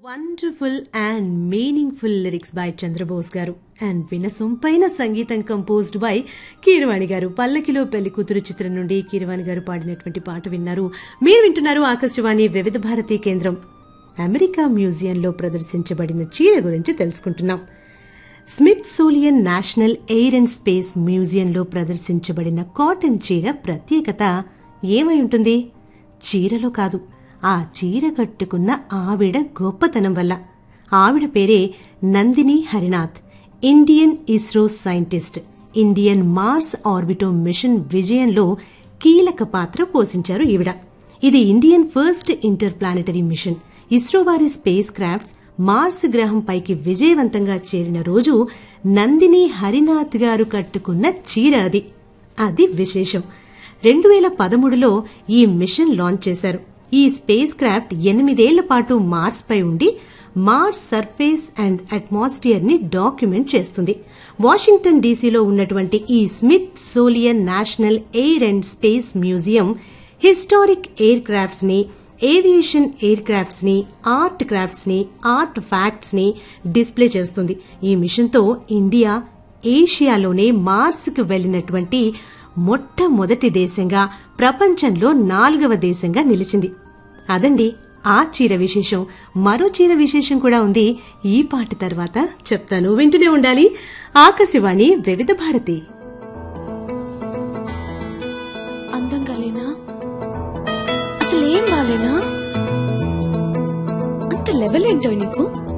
wonderful and meaningful lyrics by Chandrabose garu and వినసొంపైన సంగీతం composed by Keeravani గారు పల్లకిలో పెళ్లి కూతురు చిత్రం నుండి కీరవాణి గారు పాడినటువంటి పాట విన్నారు మీరు వింటున్నారు ఆకాశవాణి వివిధ భారతి కేంద్రం అమెరికా మ్యూజియంలో ప్రదర్శించబడిన చీర గురించి తెలుసుకుంటున్నాం Smithsonian national air and space మ్యూజియంలో ప్రదర్శించబడిన కాటన్ చీర ప్రత్యేకత ఏమై ఉంటుంది చీరలో కాదు ఆ చీర కట్టుకున్న ఆవిడ గొప్పతనం వల్ల ఆవిడ పేరే Nandini Harinath Indian ISRO scientist Indian Mars orbiter mission విజయంలో కీలక పాత్ర పోషించారు ఈవిడ ఇది Indian first interplanetary mission ISRO వారి స్పేస్ క్రాఫ్ట్స్ మార్స్ గ్రహం పైకి విజయవంతంగా చేరిన రోజు నందిని హరినాథ్ గారు కట్టుకున్న చీర అది అది విశేషం రెండు వేల పదమూడులో ఈ మిషన్ లాంచ్ చేశారు ఈ స్పేస్ క్రాఫ్ట్ ఎనిమిదేళ్ల పాటు మార్స్ పై ఉండి మార్స్ సర్ఫేస్ అండ్ అట్మాస్ఫియర్ ని డాక్యుమెంట్ చేస్తుంది వాషింగ్టన్ డీసీలో ఉన్నటువంటి ఈ Smithsonian national air and space museum historic aircrafts ని ఏవియేషన్ ఎయిర్ క్రాఫ్ట్స్ ని ఆర్ట్ క్రాఫ్ట్స్ ని ఆర్ట్ ఫ్యాక్ట్స్ ని డిస్ప్లే చేస్తుంది ఈ మిషన్ తో ఇండియా ఏషియాలోనే మార్స్ కు వెళ్లినటువంటి మొట్టమొదటి దేశంగా ప్రపంచంలో నాలుగవ దేశంగా నిలిచింది అదండి ఆ చీర విశేషం మరో చీర విశేషం కూడా ఉంది ఈ పాట తర్వాత చెప్తాను వింటూనే ఉండాలి ఆకాశవాణి వివిధ భారతి అందంగా లేనా అసలు ఏం బాలేనా అంత లెవెల్ ఏంటో నీకు